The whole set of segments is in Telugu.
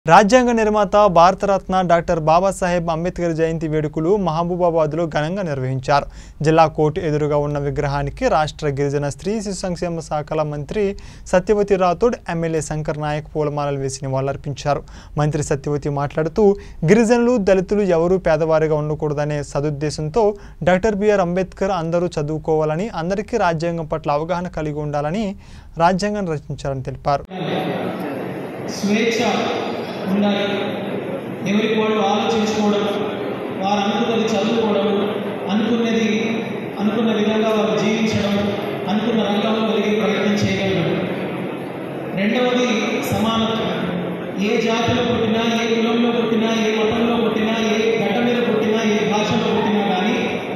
రాజ్యాంగ నిర్మాత భారతరత్న డాక్టర్ బాబాసాహెబ్ అంబేద్కర్ జయంతి వేడుకలు మహబూబాబాద్లో ఘనంగా నిర్వహించారు జిల్లా కోర్టు ఎదురుగా ఉన్న విగ్రహానికి రాష్ట్ర గిరిజన స్త్రీ శిశు సంక్షేమ శాఖల మంత్రి సత్యవతి రాథోడ్ ఎమ్మెల్యే శంకర్ నాయక్ పూలమాలలు వేసి నివాళులర్పించారు మంత్రి సత్యవతి మాట్లాడుతూ గిరిజనులు దళితులు ఎవరూ పేదవారిగా ఉండకూడదనే సదుద్దేశంతో డాక్టర్ బిఆర్ అంబేద్కర్ అందరూ చదువుకోవాలని అందరికీ రాజ్యాంగం పట్ల అవగాహన కలిగి ఉండాలని రాజ్యాంగం రచించారని తెలిపారు స్వేచ్ఛ ఉండాలి ఎవరికి వాళ్ళు ఆలోచించుకోవడం వారు అనుకున్నది చదువుకోవడం అనుకున్నది అనుకున్న విధంగా వారు జీవించడం అనుకున్న రంగంలో వెలిగే ప్రయత్నం చేయగలగడం రెండవది సమానత్వం ఏ జాతిలో పుట్టినా ఏ కులంలో పుట్టినా ఏ మతంలో పుట్టినా ఏ గడ్డ మీద పుట్టినా ఏ భాషలో పుట్టినా కానీ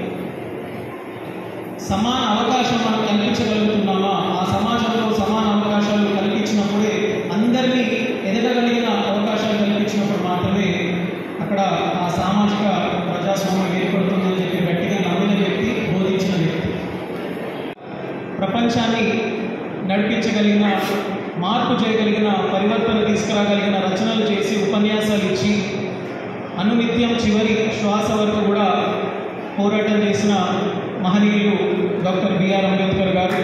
సమాన అవకాశం మనం కల్పించగలుగుతున్నామా ఆ సమాజంలో సమాన అవకాశాలు కల్పించినప్పుడే అందరినీ ఎదగగలిగిన అవకాశాలు కల్పించినప్పుడు మాత్రమే అక్కడ ఆ సామాజిక ప్రజాస్వామ్యం ఏర్పడుతుందని చెప్పి గట్టిగా నమ్మిన వ్యక్తి బోధించిన వ్యక్తి ప్రపంచాన్ని నడిపించగలిగిన మార్పు చేయగలిగిన పరివర్తన తీసుకురాగలిగిన రచనలు చేసి ఉపన్యాసాలు ఇచ్చి అనునిత్యం చివరి శ్వాస వరకు కూడా పోరాటం చేసిన మహనీయులు డాక్టర్ బిఆర్ అంబేద్కర్ గారు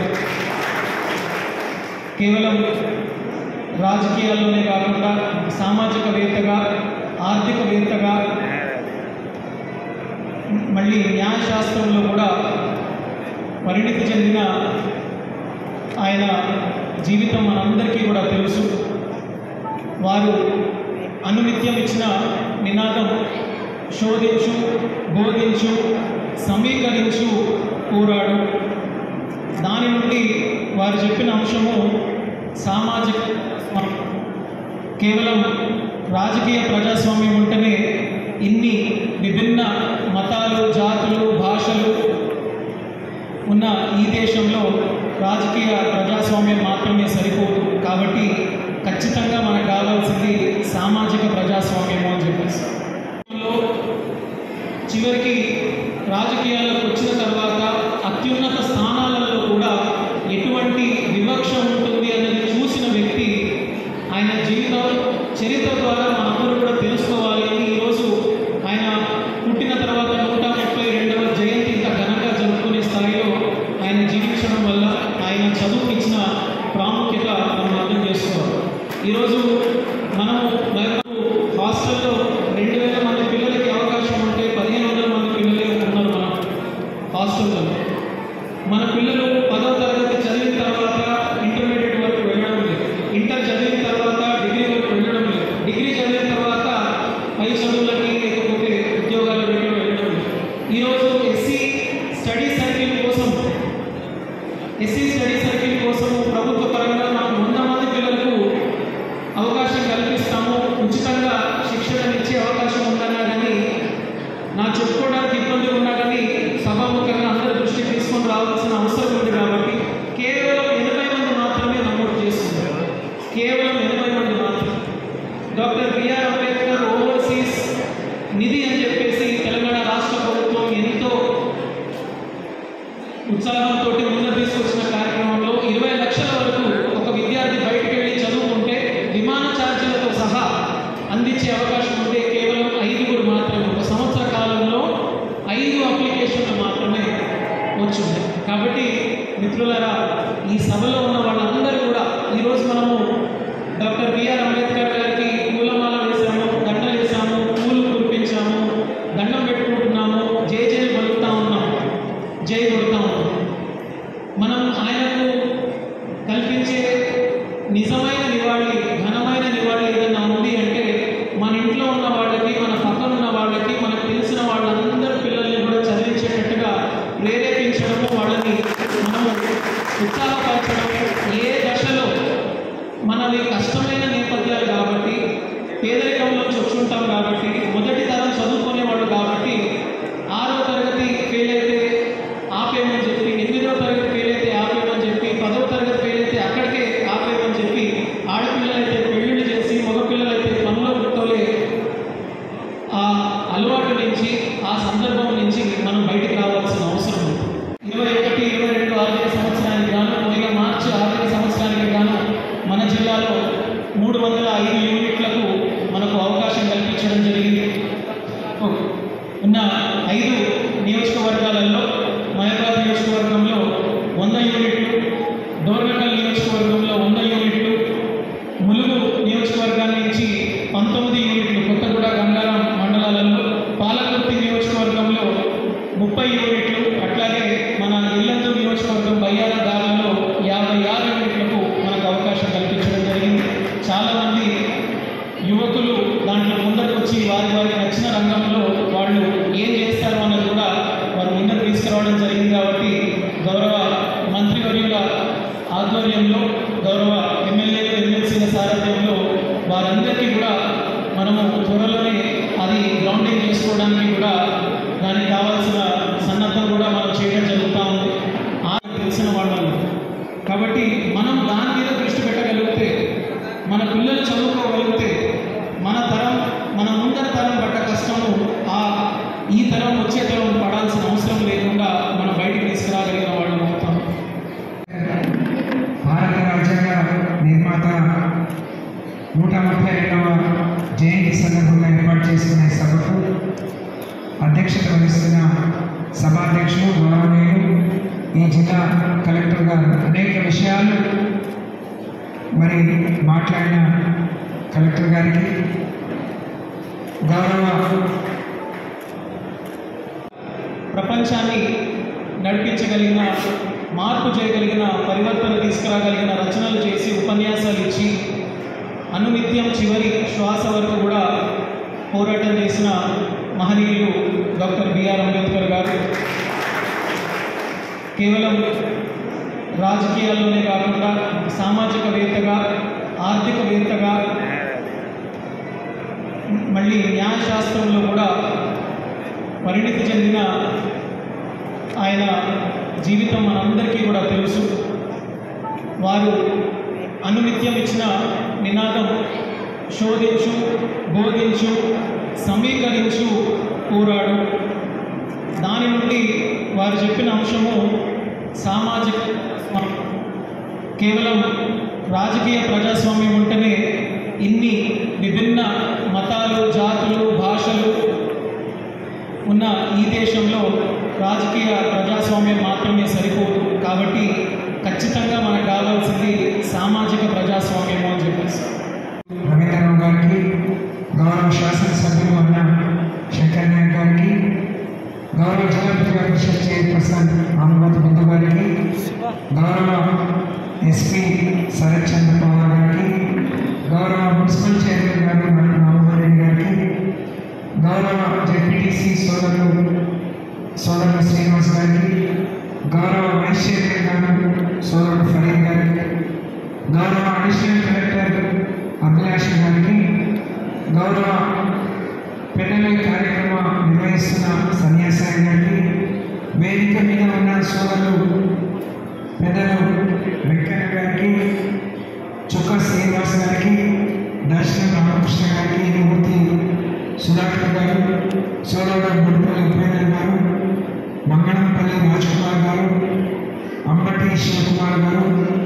కేవలం రాజకీయాల్లోనే కాకుండా సామాజికవేత్తగా ఆర్థికవేత్తగా మళ్ళీ న్యాయశాస్త్రంలో కూడా పరిణితి చెందిన ఆయన జీవితం మనందరికీ కూడా తెలుసు వారు అనునిత్యం ఇచ్చిన నినాదం శోధించు బోధించు సమీకరించు పోరాడు దాని నుండి వారు చెప్పిన అంశము సామాజిక కేవలం రాజకీయ ప్రజాస్వామ్యం ఉంటేనే ఇన్ని విభిన్న మతాలు జాతులు భాషలు ఉన్న ఈ దేశంలో రాజకీయ ప్రజాస్వామ్యం మాత్రమే సరిపోదు కాబట్టి ఖచ్చితంగా మనకు కావాల్సింది సామాజిక ప్రజాస్వామ్యం అని చెప్పేసి లో చివరికి రాజకీయాల్లోకి వచ్చిన తర్వాత అత్యున్నత స్థానాలలో కూడా ఎటువంటి వివక్ష ఉంటుంది అనేది చూసిన వ్యక్తి ఆయన జీవితం చరిత్ర ద్వారా మనందరూ కూడా తెలుసుకోవాలి అని ఈరోజు ఆయన పుట్టిన తర్వాత నూట ముప్పై రెండవ జయంతి ఇంత ఘనంగా జరుపుకునే స్థాయిలో ఆయన జీవించడం వల్ల ఆయన చదువుకి ఇచ్చిన ప్రాముఖ్యత మనం అర్థం చేసుకోవాలి ఈరోజు మనము మనకు హాస్టల్లో రెండు వేల మంది పిల్లలకి అవకాశం ఉంటే పదిహేను వందల మంది పిల్లలే ఉన్నారు మన హాస్టల్లో మన పిల్లలు పదవ తరగతి చదివిన తర్వాత ఇంటర్మీడియట్ వరకు వెళ్ళడం లేదు ఇంటర్ చదివిన తర్వాత డిగ్రీ వరకు వెళ్ళడం లేదు డిగ్రీ చదివిన తర్వాత పై చదువులకి లేకపోతే ఉద్యోగాల వెళ్ళడం వెళ్ళడం లేదు ఈరోజు ఎస్సీ స్టడీ సర్కిల్ కోసం ఎస్సీ స్టడీ సర్కిల్ కోసం ప్రభుత్వ పరంగా నాకు వంద మంది పిల్లలకు అవకాశం కల్పిస్తాము ఉచితంగా శిక్షణనిచ్చే అవకాశం ఉందన్నా కానీ నా చెప్పుకోవడానికి ఇబ్బంది ఉన్నా కానీ సభాముఖంగా అందరి దృష్టికి తీసుకొని రావాల్సిన అవసరం ఉంది కాబట్టి కేవలం ఎనభై మంది మాత్రమే నమోదు చేసుకున్నారు కేవలం ఎనభై మంది మాత్రమే డాక్టర్ బిఆర్ అంబేద్కర్ ఓవర్సీస్ నిధి అని చెప్పేసి తెలంగాణ రాష్ట్ర ప్రభుత్వం ఎంతో ఉత్సాహంతో ముందు తీసుకొచ్చిన కార్యక్రమంలో ఇరవై లక్షల వరకు ఒక విద్యార్థి బయటకు వెళ్ళి చదువుకుంటే విమాన ఛార్జీలతో సహా అందించే అవకాశం ఉంటే కేవలం ఐదుగురు మాత్రమే ఒక సంవత్సర కాలంలో ఐదు అప్లికేషన్లు మాత్రమే వచ్చింది కాబట్టి మిత్రులారా ఈ సభలో ఉన్న వాళ్ళందరూ కూడా ఈరోజు మనము డాక్టర్ బిఆర్ అంబేద్కర్ గారికి పూలమాల వేశాము దండలు వేసాము పూలు కురిపించాము దండం పెట్టుకుంటున్నాము జై జై పలుకుతా ఉన్నాము జై కొడుతా ఉన్నాం మనం ఆయనకు కల్పించే నిజమైన నివాళి ఘనమైన నివాళి ఏదైనా ఉంది అంటే మన ఇంట్లో ఉన్న వాళ్ళకి మన పక్కన ఉన్న వాళ్ళకి మనకు తెలిసిన వాళ్ళందరి పిల్లల్ని కూడా చదివించేటట్టుగా ప్రేరేపించడము వాళ్ళని మనము ఉత్సాహపరచడం ఏ దశలో మనవి కష్టమైన నేపథ్యాలు కాబట్టి పేదరికంలో వచ్చుంటాం కాబట్టి మొదటి తరం చదువుకునేవాళ్ళు కాబట్టి ఆరో తరగతి ఫెయిల్ అయితే ఆపేయమని చెప్పి ఎనిమిదో తరగతి ఫెయిల్ అయితే ఆపేయమని చెప్పి పదవ తరగతి ఫెయిల్ అయితే అక్కడికే ఆపేయమని చెప్పి ఆడపిల్లలైతే పెళ్లిళ్ళు చేసి మగపిల్లలైతే పనుల వృత్తలే ఆ అలవాటు నుంచి ఆ సందర్భం నుంచి మనం బయటికి రావాల్సిన అవసరం ఉంది ఇరవై ఒకటి ఇరవై రెండు ఆర్థిక సంవత్సరానికి గాను పోయిన మార్చి ఆర్థిక సంవత్సరానికి గాను మన జిల్లాలో మూడు వందల ఐదు యూనిట్లకు మన కల్పించడం జరిగింది ఉన్న ఐదు నియోజకవర్గాలలో మహబాద్ నియోజకవర్గంలో వంద యూనిట్లు డోర్నకల్ నియోజకవర్గంలో వంద యూనిట్లు ములుగు నియోజకవర్గాన్ని నుంచి పంతొమ్మిది యూనిట్లు కొత్తగూడ గంగారాం మండలాలలో పాలకుర్తి నియోజకవర్గంలో ముప్పై యూనిట్లు అట్లాగే మన ఇల్లందు నియోజకవర్గం బయ్యాల దారులలో యాభై ఆరు యూనిట్లకు మనకు అవకాశం కల్పించడం జరిగింది చాలామంది యువకులు దాంట్లో ముందరకు వచ్చి వారి వారికి నచ్చిన రంగంలో వాళ్ళు ఏం చేస్తారు అన్నది కూడా వారు ముందరకు తీసుకురావడం జరిగింది కాబట్టి గౌరవ మంత్రివర్యుల ఆధ్వర్యంలో గౌరవ ఎమ్మెల్యేలు ఎమ్మెల్సీల సారథ్యంలో వారందరికీ కూడా మనము త్వరలోనే అది గ్రౌండింగ్ చేసుకోవడానికి కూడా దానికి కావాల్సిన సన్నద్ధం కూడా మనం చేయడం జరుగుతూ ఉంది ఆ తెలిసిన వాళ్ళు కాబట్టి మనం దాని మీద దృష్టి పెట్టగలిగితే మన పిల్లలు చదువుకోగలిగితే మన తరం మన ముందర తరం పడ్డ కష్టము ఆ ఈ తరం వచ్చే తరం పడాల్సిన అవసరం లేకుండా మనం బయటికి తీసుకురాగలిగిన వాళ్ళు అవుతాం భారత రాజ్యాంగ నిర్మాత నూట ముప్పై రెండవ జయంతి సందర్భంగా ఏర్పాటు చేసుకున్న ఈ సభకు అధ్యక్షత వహిస్తున్న సభాధ్యక్షులు గౌరవనీయులు ఈ జిల్లా కలెక్టర్ గారు అనేక విషయాలు మరి మాట్లాడిన కలెక్టర్ గారికి గౌరవ ప్రపంచాన్ని నడిపించగలిగిన మార్పు చేయగలిగిన పరివర్తన తీసుకురాగలిగిన రచనలు చేసి ఉపన్యాసాలు ఇచ్చి అనునిత్యం చివరి శ్వాస వరకు కూడా పోరాటం చేసిన మహనీయులు డాక్టర్ బిఆర్ అంబేద్కర్ గారు కేవలం రాజకీయాల్లోనే కాకుండా సామాజికవేత్తగా ఆర్థికవేత్తగా మళ్ళీ న్యాయశాస్త్రంలో కూడా పరిణితి చెందిన ఆయన జీవితం మనందరికీ కూడా తెలుసు వారు అనునిత్యం ఇచ్చిన నినాదం శోధించు బోధించు సమీకరించు పోరాడు దాని నుండి వారు చెప్పిన అంశము సామాజిక కేవలం రాజకీయ ప్రజాస్వామ్యం ఉంటేనే ఇన్ని విభిన్న మతాలు జాతులు భాషలు ఉన్న ఈ దేశంలో రాజకీయ ప్రజాస్వామ్యం మాత్రమే సరిపోదు కాబట్టి ఖచ్చితంగా మనకు కావాల్సింది సామాజిక ప్రజాస్వామ్యము అని చెప్పేసి రవీంద్రరావు గారికి గౌరవ శాసనసభ్యులు అన్న శంకర్ నాయక్ గారికి గౌరవ జిల్లా ప్రజా పరిషత్ చైర్పర్సన్ ఆనుమతి బుద్ధు గారికి గౌరవ ఎస్పీ శరత్ చంద్ర పవార్ గారికి గౌరవ మున్సిపల్ చైర్మన్ గారు మన రామోహన్ రెడ్డి గారికి గౌరవ జెడ్పీటీసీ సోదరులు సోదరులు శ్రీనివాస్ గారికి గౌరవ వైస్ చైర్మన్ గారు సోదరుడు ఫరీద్ గారికి గౌరవ అడిషనల్ కలెక్టర్ అభిలాష్ గారికి గౌరవ పెద్దల కార్యక్రమం నిర్వహిస్తున్న సన్యాసాయి గారికి వేదిక మీద ఉన్న సోదరులు పెద్దలు వెంకయ్య గారికి చుక్క శ్రీనివాస్ గారికి దర్శనం రామకృష్ణ గారికి మూర్తి సుధాకర్ గారు సోదరుడు ముడిపల్లి ఉపేంద్ర గారు మంగళంపల్లి రాజ్ కుమార్ గారు అంబటి శివకుమార్ గారు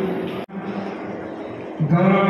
గౌరవ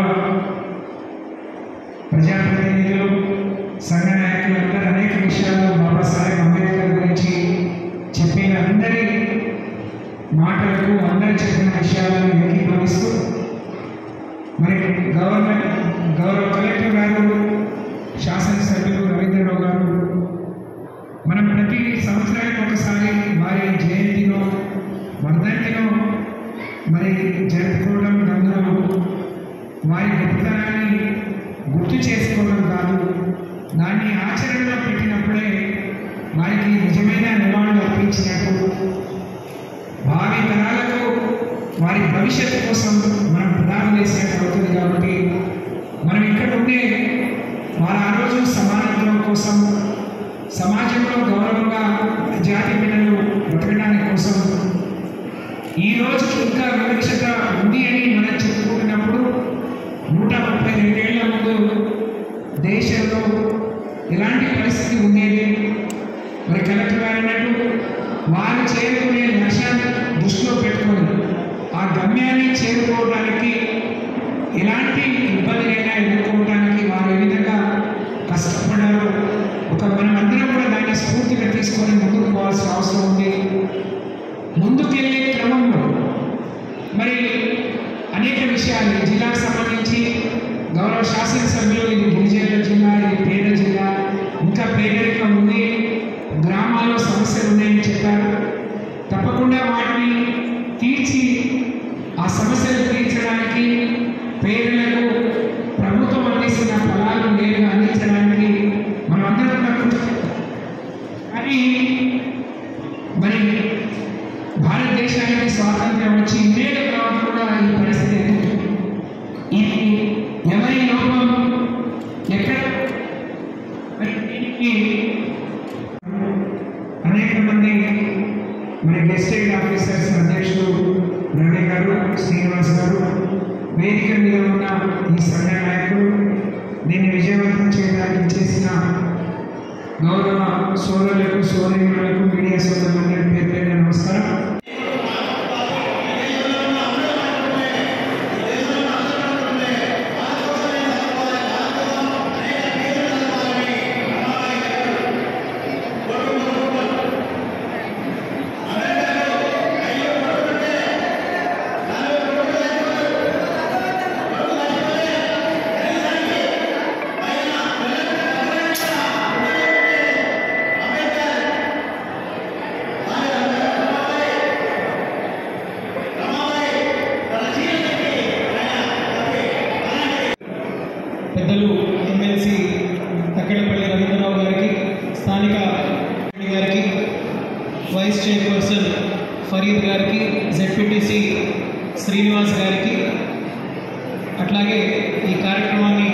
ప్రజాప్రతినిధులు సంఘ నాయకులు అందరూ అనేక విషయాలు బాబాసాహెబ్ అంబేద్కర్ గురించి చెప్పిన అందరి మాటలకు అందరు చెప్పిన విషయాలను ఏకీభవిస్తూ మరి గవర్నమెంట్ గౌరవ కలెక్టర్ గారు శాసనసభ్యులు రవీంద్రరావు గారు మనం ప్రతి సంవత్సరానికి ఒకసారి వారి జయంతిలో వర్ధంతిలో మరి జరుపుకోవడం అందులో వారి గొప్పతనాన్ని గుర్తు చేసుకోవడం కాదు దాన్ని ఆచరణలో పెట్టినప్పుడే వారికి నిజమైన నివాళులు అర్పించినట్టు భావి తరాలకు వారి భవిష్యత్తు కోసం మనం పునాది వేసినట్టు అవుతుంది కాబట్టి మనం ఇక్కడ ఉండే వారు ఆ రోజు సమానత్వం కోసం సమాజంలో గౌరవంగా జాతి బిడ్డలు బ్రతకడానికి కోసం ఈ రోజు ఇంకా వివక్షత ఉంది అని మనం చెప్పుకుంటున్నప్పుడు నూట ముప్పై రెండేళ్ల ముందు దేశంలో ఎలాంటి పరిస్థితి ఉండేది మరి కలెక్టర్ గారు అన్నట్టు వారు చేరుకునే లక్ష్యాన్ని దృష్టిలో పెట్టుకొని ఆ గమ్యాన్ని చేరుకోవడానికి ఎలాంటి ఇబ్బందినైనా ఎదుర్కోవడానికి వారు ఏ విధంగా కష్టపడారో శాసనసభ్యులు ఇది గిరిజనుల జిల్లా ఇది పేద జిల్లా ఇంకా పేదరికం ఉంది గ్రామాల్లో సమస్యలు ఉన్నాయని చెప్పారు తప్పకుండా వాటిని తీర్చి ఆ సమస్యలు తీర్చడానికి పేదలకు ప్రభుత్వం అందిస్తున్న ఫలాలు నేరుగా అందించడానికి మనమందరం కూడా కృషి కానీ మరి భారతదేశానికి స్వాతంత్ర్యం వచ్చి ఇన్నేళ్ళ తర్వాత కూడా ఈ పరిస్థితి ఎదుర్కొంది. ఇది ఎవరి లోపం ఎక్కడ మరి దీనికి అనేక మంది మరి గెస్టెడ్ ఆఫీసర్స్ అధ్యక్షులు రవి గారు శ్రీనివాస్ గారు వేదిక మీద ఉన్న ఈ సంఘ నాయకులు దీన్ని విజయవంతం చేయడానికి చేసిన గౌరవ సోదరులకు సోదరులకు మీడియా సోదరులందరికీ పేరు పేరున నమస్కారం పెద్దలు ఎమ్మెల్సీ తక్కెడపల్లి రవీంద్రరావు గారికి స్థానిక గారికి వైస్ చైర్పర్సన్ ఫరీద్ గారికి జెడ్పీటీసీ శ్రీనివాస్ గారికి అట్లాగే ఈ కార్యక్రమాన్ని